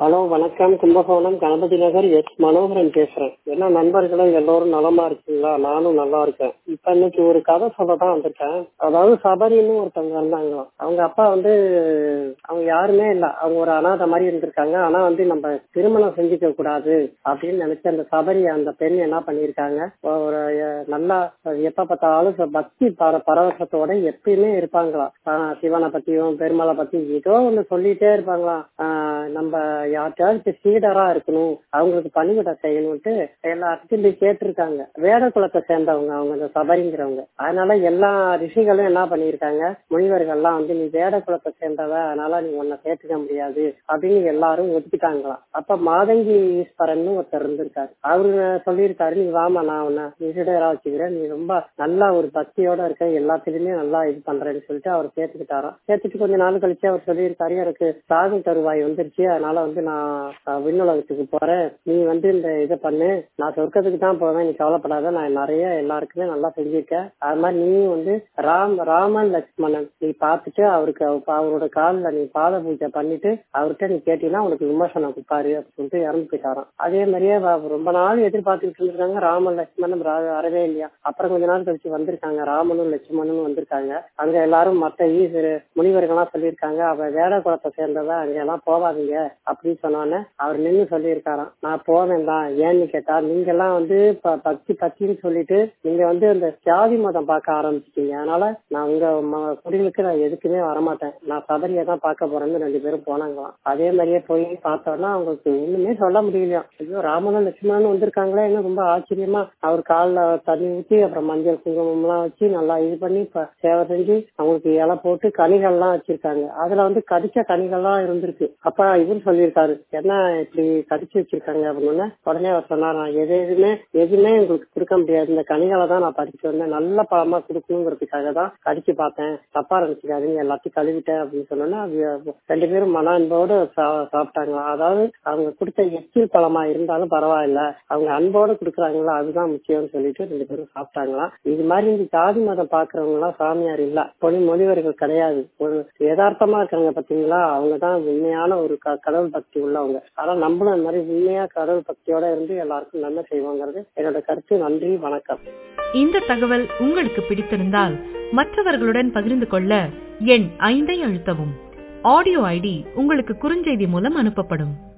hello வணக்கம் Kumbakonam Ganapathi Nagar S Manoharan பேசுறேன் என்ன நண்பர்களும் எல்லோரும் நலமா இருக்கீங்களா நானும் நல்லா இருக்கேன் இப்ப இன்னைக்கு ஒரு கதை சொல்ல தான் வந்திருக்கேன் அதாவது சபரின்னு ஒருத்தவங்க இருந்தாங்களாம் அவங்க அப்பா வந்து அவங்க யாருமே இல்ல அவங்க ஒரு அனாதை மாதிரி இருந்திருக்காங்க ஆனா வந்து நம்ம திருமணம் செஞ்சுக்க கூடாது அப்படின்னு நினைச்சு அந்த சபரி அந்த பெண் என்ன பண்ணிருக்காங்க ஒரு அஹ், நல்லா எப்ப பார்த்தாலும் ச- பக்தி பர பரவசத்தோட எப்பயுமே இருப்பாங்களாம் ஆஹ், சிவனை பத்தியும் பெருமாளை பத்தி ஏதோ ஒண்ணு சொல்லிட்டே இருப்பாங்களாம் ஆஹ், நம்ம யார்கிட்டயாவது சீடரா இருக்கணும் அவங்களுக்கு பணிவிடை செய்யணும்ட்டு எல்லார்கிட்டையும் போய் கேட்டிருக்காங்க வேத குலத்தை சேர்ந்தவங்க அவங்க அந்த சபரிங்கிறவங்க அதனால எல்லா ரிஷிகளும் என்ன பண்ணியிருக்காங்க முனிவர்கள்லாம் வந்து நீ வேத குலத்தை சேர்ந்தவ அதனால நீ உன்னை சேர்த்துக்க முடியாது அப்படின்னு எல்லாரும் ஒதுக்கிட்டாங்களாம் அப்ப மாதங்கி ஈஸ்வரன் ஒருத்தர் இருந்திருக்காரு அவரு சொல்லியிருக்காரு நீ வாமா நான் உன்னை நிசிடரா வச்சுக்கிறேன் நீ ரொம்ப நல்லா ஒரு பக்தியோட இருக்க எல்லாத்துலயுமே நல்லா இது பண்றேன்னு சொல்லிட்டு அவர் சேர்த்துக்கிட்டாராம் சேர்த்துட்டு கொஞ்ச நாள் கழிச்சு அவர் சொல்லியிருக்காரு எனக்கு சாகும் தருவாய் வந்துருச்சு அதனால வந்து நான் அஹ், விண்ணுலகத்துக்கு போறேன் நீ வந்து இந்த இதை பண்ணு நான் சொர்க்கத்துக்கு தான் போவேன் நீ கவலைப்படாத நான் நிறைய எல்லாருக்குமே நல்லா செஞ்சிருக்கேன் அது மாதிரி நீ வந்து ராம் ராமன் லட்சுமணன் நீ பார்த்துட்டு அவருக்கு அவ- அவரோட காலில் நீ பாத பூஜை பண்ணிட்டு அவர்கிட்ட நீ கேட்டீங்கன்னா உனக்கு விமர்சனம் கொடுப்பாரு அப்படின்னு சொல்லிட்டு இறந்து போயிட்டாராம் அதே மாதிரியே வ- ரொம்ப நாள் எதிர்பார்த்துக்கிட்டு இருந்திருக்காங்க ராமன் லட்சுமணன் ரா- வரவே இல்லையா அப்புறம் கொஞ்ச நாள் கழிச்சு வந்திருக்காங்க ராமனும் லட்சுமணனும் வந்திருக்காங்க அங்க எல்லாரும் மத்த ஈஸ்வர முனிவர்கள்லாம் சொல்லியிருக்காங்க அவ வேட குலத்தை சேர்ந்தவ அங்க எல்லாம் போவாதீங்க அப்படின்னு சொன்னோன்னே அவர் நின்னு சொல்லியிருக்காராம் நான் போவேன் தான் ஏன்னு கேட்டா நீங்க எல்லாம் வந்து ப- பக்தி பக்தின்னு சொல்லிட்டு நீங்க வந்து அந்த ஜாதி மதம் பார்க்க ஆரம்பிச்சிட்டீங்க அதனால நான் உங்க ம- குடிகளுக்கு நான் எதுக்குமே வரமாட்டேன் நான் சபரியை தான் பார்க்க போறேன்னு ரெண்டு பேரும் போனாங்களாம் அதே மாதிரியே போய் பார்த்தோன்னா அவங்களுக்கு ஒண்ணுமே சொல்ல முடியலையா ஐயோ ராமனும் லட்சுமணன் வந்திருக்காங்களே என்ன ரொம்ப ஆச்சரியமா அவர் காலில் தண்ணி ஊத்தி அப்புறம் மஞ்சள் குங்குமம் எல்லாம் வச்சு நல்லா இது பண்ணி இப்ப சேவை செஞ்சு அவங்களுக்கு இலை போட்டு கனிகள்லாம் வச்சிருக்காங்க அதுல வந்து கடிச்ச கனிகள்லாம் இருந்திருக்கு அப்ப இவர் சொல்லியிருக்காரு என்ன இப்படி கடிச்சு வச்சிருக்காங்க அப்படின்னு உடனே அவர் சொன்னார் நான் எது எதுவுமே எதுவுமே உங்களுக்கு கொடுக்க முடியாது இந்த கனிகளை தான் நான் பறிச்சு வந்தேன் நல்ல பழமா கொடுக்கணுங்கிறதுக்காக தான் கடிச்சு பார்த்தேன் தப்பா நினைச்சுக்காதீங்க எல்லாத்தையும் கழுவிட்டேன் அப்படின்னு சொன்னோன்னா அது ரெண்டு பேரும் மன அன்போடு சா- சாப்பிட்டாங்க அதாவது அவங்க கொடுத்த எச்சில் பழமா இருந்தாலும் பரவாயில்ல அவங்க அன்போடு கொடுக்குறாங்களா அதுதான் முக்கியம்னு சொல்லிட்டு ரெண்டு பேரும் சாப்பிட்டாங்களாம் இது மாதிரி இந்த ஜாதி மதம் பாக்குறவங்க எல்லாம் சாமியார் இல்ல பொனி மொழிவர்கள் கிடையாது ஒரு யதார்த்தமா இருக்காங்க பாத்தீங்களா அவங்க தான் உண்மையான ஒரு க- கடவுள் பக்தி உள்ளவங்க ஆனா நம்மளும் இந்த மாதிரி உண்மையா கடவுள் பக்தியோட இருந்து எல்லாருக்கும் நன்மை செய்வோங்கிறது என்னோட கருத்து நன்றி வணக்கம் இந்த தகவல் உங்களுக்கு பிடித்திருந்தால் மற்றவர்களுடன் பகிர்ந்து கொள்ள எண் ஐந்தை அழுத்தவும் ஆடியோ ஐடி உங்களுக்கு குறுஞ்செய்தி மூலம் அனுப்பப்படும்